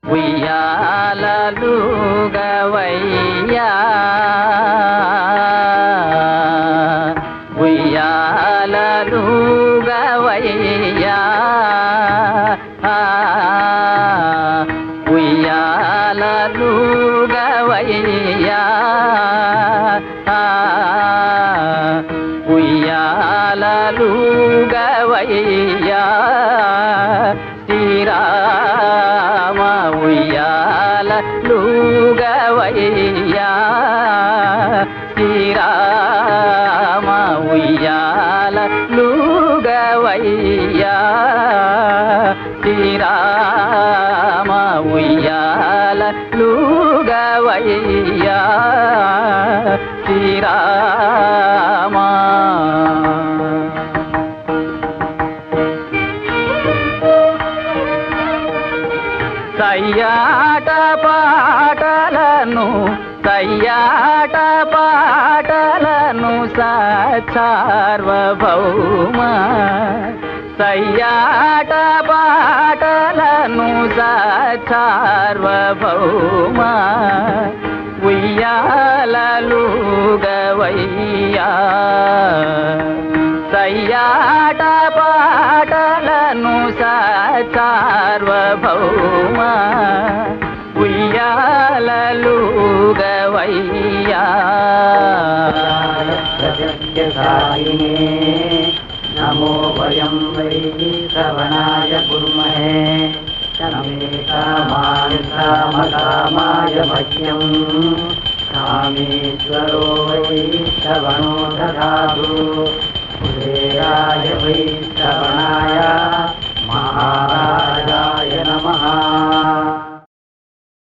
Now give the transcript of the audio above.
ఉయ్యాలలుగవయ్యా ఉయ్యాలలుగవయ్యా ఉయ్యాలలుగవయ్యా ఉయ్యాలలుగవయ్యా శ్రీరామ ఉయ్యాలలుగవయ్యా శ్రీరామ ఉయ్యాలలుగవయ్యా శ్రీరామ ఉయ్యాలలుగవయ్యా శ్రీరామ సయ్యాట పాటలను సయ్యాట పాటలను సార్వభౌమ సయ్యాట పాటలను సార్వభౌమ ఉయ్యాలలుగవయ్యా సయ్యాట పాటలను సార్వభౌమ ఉయ్యాలలుగవయ్యా प्रत्यक्षसायिने नमो वयं वै श्रवणाय कुर्महे नमे कामाय कामकामाय मह्यं कामेश्वरो वै श्रवणो ददातु कुबेराय वै श्रवणाय महाराजाय नमः